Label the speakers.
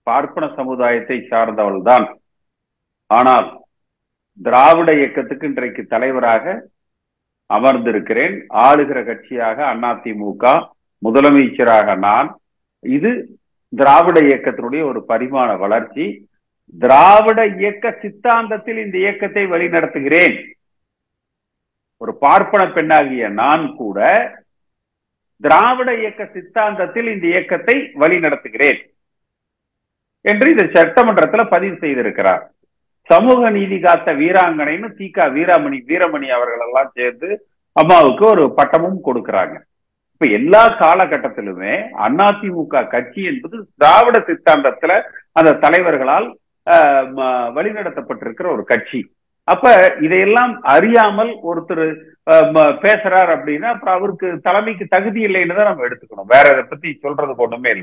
Speaker 1: பார்ப்பன சமுதாயத்தை சார்ந்தவள் தான் ஆனால் திராவிட இயக்கத்துக்கு இன்றைக்கு தலைவராக அமர்ந்திருக்கிறேன் ஆளுகிற கட்சியாக அதிமுக முதலமைச்சராக நான் இது திராவிட இயக்கத்தினுடைய ஒரு பரிமாண வளர்ச்சி திராவிட இயக்க சித்தாந்தத்தில் இந்த இயக்கத்தை வழிநடத்துகிறேன் ஒரு பார்ப்பன பெண்ணாகிய நான் கூட திராவிட இயக்க சித்தாந்தத்தில் இந்த இயக்கத்தை வழிநடத்துகிறேன் என்று இந்த சட்டமன்றத்துல பதிவு செய்திருக்கிறார் சமூக நீதி காத்த வீராங்கனைன்னு தீகா வீராமணி வீரமணி அவர்கள் எல்லாம் சேர்ந்து அம்மாவுக்கு ஒரு பட்டமும் கொடுக்கிறாங்க இப்ப எல்லா காலகட்டத்திலுமே அதிமுக கட்சி என்பது திராவிட சித்தாந்தத்துல அந்த தலைவர்களால் வழிநடத்தப்பட்டிருக்கிற ஒரு கட்சி அப்ப இதையெல்லாம் அறியாமல் ஒருத்தர் பேசுறார் அப்படின்னா அப்புறம் அவருக்கு தலைமைக்கு தகுதி இல்லைன்னு தான் நம்ம எடுத்துக்கணும் வேற இதை பத்தி சொல்றது ஒண்ணுமே இல்லை